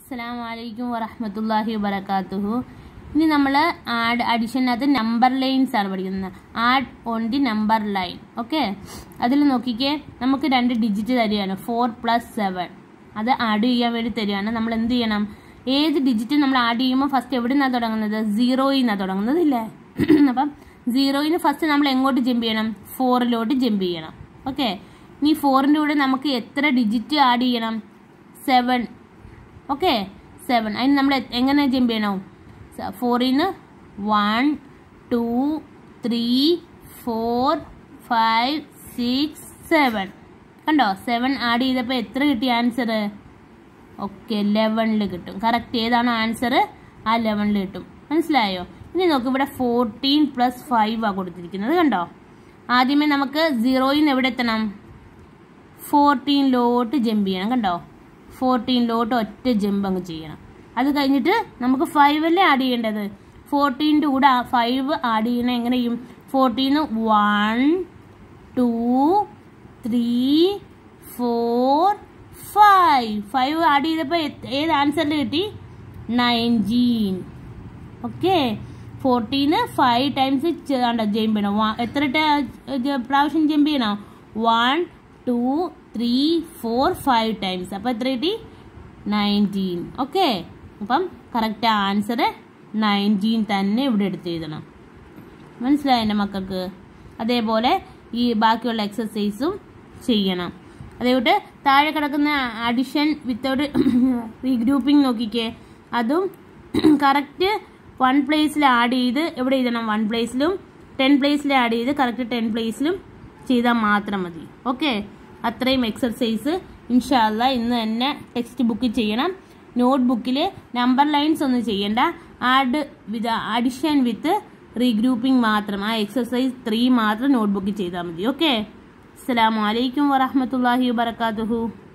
അസ്സലാം വലൈക്കും വറഹമത്തല്ലാഹി വബർക്കാത്തുഹു ഇനി നമ്മൾ ആഡ് അഡീഷനകത്ത് നമ്പർ ലൈൻസ് ആണ് പഠിക്കുന്നത് add on the number line okay അതിൽ നോക്കിക്കേ നമുക്ക് രണ്ട് ഡിജിറ്റ് തരികയാണ് ഫോർ പ്ലസ് സെവൻ അത് ആഡ് ചെയ്യാൻ വേണ്ടി തരികയാണ് നമ്മൾ എന്ത് ചെയ്യണം ഏത് ഡിജിറ്റ് നമ്മൾ ആഡ് ചെയ്യുമ്പോൾ ഫസ്റ്റ് എവിടെ നിന്നാണ് തുടങ്ങുന്നത് സീറോയിൽ നിന്നാണ് തുടങ്ങുന്നത് ഇല്ലേ അപ്പം സീറോയിന് ഫസ്റ്റ് നമ്മൾ എങ്ങോട്ട് ജമ്പ് ചെയ്യണം ഫോറിലോട്ട് ജമ്പ് ചെയ്യണം ഓക്കെ ഇനി ഫോറിൻ്റെ കൂടെ നമുക്ക് എത്ര ഡിജിറ്റ് ആഡ് ചെയ്യണം സെവൻ ഓക്കെ സെവൻ അതിന് നമ്മൾ എ- എങ്ങനെ ജമ്പ് ചെയ്യണം ഫോറിന് one two three four five six seven കണ്ടോ സെവൻ ആഡ് ചെയ്തപ്പോൾ എത്ര കിട്ടി ആൻസർ ഓക്കെ ലെവനിൽ കിട്ടും കറക്റ്റ് ഏതാണോ ആൻസർ ആ ലെവനിൽ കിട്ടും മനസ്സിലായോ ഇനി നോക്ക് ഇവിടെ ഫോർട്ടീൻ പ്ലസ് ഫൈവ് ആ കൊടുത്തിരിക്കുന്നത് കണ്ടോ ആദ്യമേ നമുക്ക് സീറോയിൽ നിന്ന് എവിടെ എത്തണം ഫോർട്ടീനിലോട്ട് ജമ്പ് ചെയ്യണം കണ്ടോ ഫോർട്ടീനിലോട്ട് ഒറ്റ ജമ്പ് അങ്ങ് ചെയ്യണം അത് കഴിഞ്ഞിട്ട് നമുക്ക് ഫൈവ് അല്ലേ ആഡ് ചെയ്യേണ്ടത് ഫോർട്ടീൻ്റെ കൂടെ ഫൈവ് ആഡ് ചെയ്യണത് എങ്ങനെ ചെയ്യും ഫോർട്ടീന്ന് one two three four five five add ചെയ്തപ്പോൾ ഏത് ആൻസറിൽ കിട്ടി നയൻറ്റീൻ ഓക്കെ ഫോർട്ടീന് ഫൈവ് ടൈംസ് ജമ്പ് ചെയ്യണം വ- എത്ര ട- ജ- പ്രാവശ്യം ജമ്പ് ചെയ്യണം one two three four five times അപ്പോൾ എത്ര കിട്ടി നയൻറ്റീൻ ഓക്കെ അപ്പം കറക്റ്റ് ആൻസർ നയൻറ്റീൻ തന്നെ ഇവിടെ എടുത്ത് എഴുതണം മനസ്സിലായോ എൻ്റെ മക്കൾക്ക് അതേപോലെ ഈ ബാക്കിയുള്ള എക്സസൈസും ചെയ്യണം അതേപോലെ താഴെ കിടക്കുന്ന അഡിഷൻ വിത്തൗട്ട് റീഗ്രൂപ്പിംഗ് നോക്കിക്കേ അതും കറക്റ്റ് വൺ പ്ലേസിൽ ആഡ് ചെയ്ത് എവിടെ എഴുതണം വൺ പ്ലേസിലും ടെൻ പ്ലേസിൽ ആഡ് ചെയ്ത് കറക്റ്റ് ടെൻ പ്ലേസിലും ചെയ്താൽ മാത്രം മതി ഓക്കെ അത്രയും എക്സർസൈസ് ഇൻഷാല്ല ഇന്ന് തന്നെ ടെക്സ്റ്റ് ബുക്ക് ചെയ്യണം നോട്ട് ബുക്കിൽ നമ്പർ ലൈൻസ് ഒന്നും ചെയ്യണ്ട add with addition with regrouping മാത്രം ആ എക്സസൈസ് ത്രീ മാത്രം നോട്ട് ബുക്കിൽ ചെയ്താൽ മതി ഓക്കെ അസ്സാം വലൈക്കും വറഹമത്തല്ലാഹി വാബർക്കാത്തുഹു